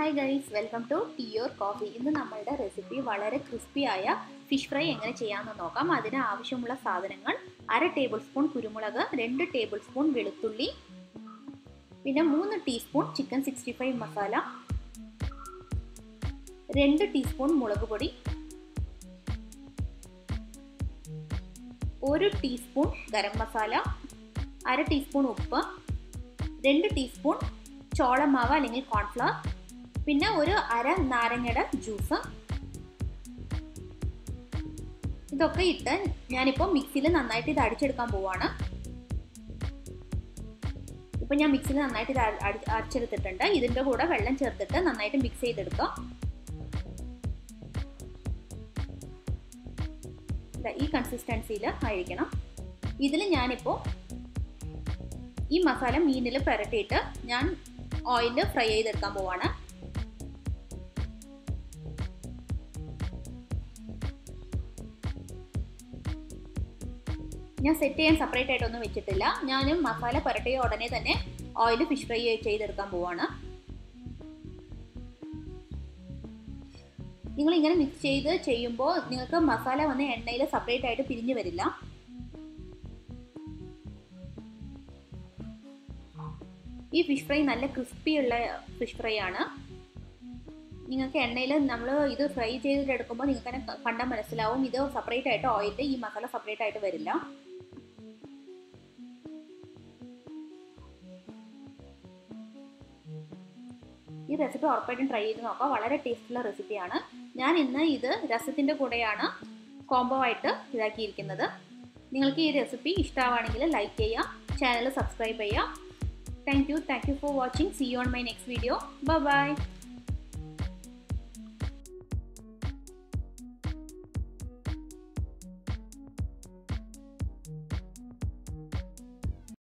Hi guys welcome to ടിയോർ coffee ഇന്ന് നമ്മളുടെ റെസിപ്പി വളരെ ക്രിസ്പിയായ ഫിഷ് ഫ്രൈ എങ്ങനെ ചെയ്യാമെന്ന് നോക്കാം അതിന് ആവശ്യമുള്ള സാധനങ്ങൾ അര ടേബിൾ സ്പൂൺ കുരുമുളക് രണ്ട് ടേബിൾ സ്പൂൺ വെളുത്തുള്ളി പിന്നെ മൂന്ന് teaspoon chicken sixty five masala രണ്ട് ടീസ്പൂൺ മുളക് പൊടി ഒരു ടീസ്പൂൺ ഗരം മസാല അര ടീസ്പൂൺ ഉപ്പ് രണ്ട് ടീസ്പൂൺ ചോളമാവ് അല്ലെങ്കിൽ കോൺഫ്ലവർ പിന്നെ ഒരു അര നാരങ്ങയുടെ ജ്യൂസ് ഇതൊക്കെ ഇട്ട് ഞാനിപ്പോൾ മിക്സിയിൽ നന്നായിട്ട് ഇത് അടിച്ചെടുക്കാൻ പോവാണ് ഇപ്പം ഞാൻ മിക്സിയിൽ നന്നായിട്ട് ഇത് അടിച്ചെടുത്തിട്ടുണ്ട് ഇതിൻ്റെ കൂടെ വെള്ളം ചേർത്തിട്ട് നന്നായിട്ട് മിക്സ് ചെയ്തെടുക്കാം ഈ കൺസിസ്റ്റൻസിയിൽ ആയിരിക്കണം ഇതിൽ ഞാനിപ്പോൾ ഈ മസാല മീനിൽ പുരട്ടിയിട്ട് ഞാൻ ഓയിലിൽ ഫ്രൈ ചെയ്തെടുക്കാൻ പോവാണ് ഞാൻ സെറ്റ് ചെയ്യാൻ സെപ്പറേറ്റ് ആയിട്ടൊന്നും വെച്ചിട്ടില്ല ഞാനും മസാല പുരട്ടിയ ഉടനെ തന്നെ ഓയിൽ ഫിഷ് ഫ്രൈ ചെയ്തെടുക്കാൻ പോവാണ് നിങ്ങൾ ഇങ്ങനെ മിക്സ് ചെയ്ത് ചെയ്യുമ്പോൾ നിങ്ങൾക്ക് മസാല വന്ന് എണ്ണയിൽ സെപ്പറേറ്റ് ആയിട്ട് പിരിഞ്ഞു വരില്ല ഈ ഫിഷ് ഫ്രൈ നല്ല ക്രിസ്പി ഉള്ള ഫിഷ് ഫ്രൈ ആണ് നിങ്ങൾക്ക് എണ്ണയിൽ നമ്മൾ ഇത് ഫ്രൈ ചെയ്തിട്ട് എടുക്കുമ്പോൾ നിങ്ങൾക്ക് തന്നെ കണ്ടാൽ മനസ്സിലാവും ഇത് സെപ്പറേറ്റ് ആയിട്ട് ഓയിൽ ഈ മസാല സെപ്പറേറ്റ് ആയിട്ട് വരില്ല ഈ റെസിപ്പി ഉറപ്പായിട്ടും ട്രൈ ചെയ്ത് നോക്കാം വളരെ ടേസ്റ്റുള്ള റെസിപ്പിയാണ് ഞാൻ ഇന്ന് ഇത് രസത്തിൻ്റെ കൂടെയാണ് കോംബോ ആയിട്ട് ഇതാക്കിയിരിക്കുന്നത് നിങ്ങൾക്ക് ഈ റെസിപ്പി ഇഷ്ടമാണെങ്കിൽ ലൈക്ക് ചെയ്യുക ചാനൽ സബ്സ്ക്രൈബ് ചെയ്യുക Thank you. Thank you for watching. See you on my next video. Bye bye.